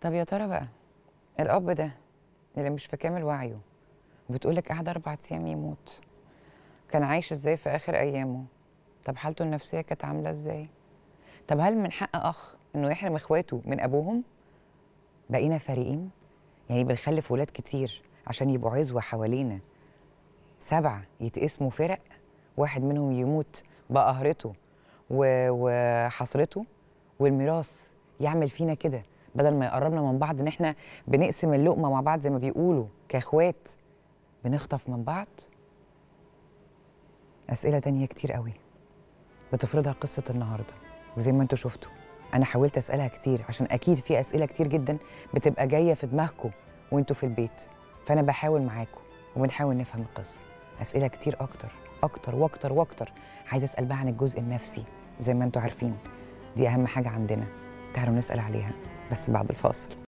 طب يا ترى بقى الأب ده اللي مش في كامل وعيه وبتقولك قعد أربع أيام يموت كان عايش إزاي في آخر أيامه طب حالته النفسية كانت عاملة إزاي طب هل من حق أخ إنه يحرم إخواته من أبوهم بقينا فريقين يعني بنخلف ولاد كتير عشان يبقوا عزوة حوالينا سبعة يتقسموا فرق واحد منهم يموت بقهرته و- وحسرته والميراث يعمل فينا كده بدل ما يقربنا من بعض ان احنا بنقسم اللقمه مع بعض زي ما بيقولوا كاخوات بنخطف من بعض اسئله تانية كتير قوي بتفرضها قصه النهارده وزي ما انتوا شفتوا انا حاولت اسالها كتير عشان اكيد في اسئله كتير جدا بتبقى جايه في دماغكم وانتوا في البيت فانا بحاول معاكم وبنحاول نفهم القصه اسئله كتير اكتر اكتر واكتر واكتر عايزه اسال بقى عن الجزء النفسي زي ما انتوا عارفين دي اهم حاجه عندنا تعالوا نسال عليها بس بعد الفاصل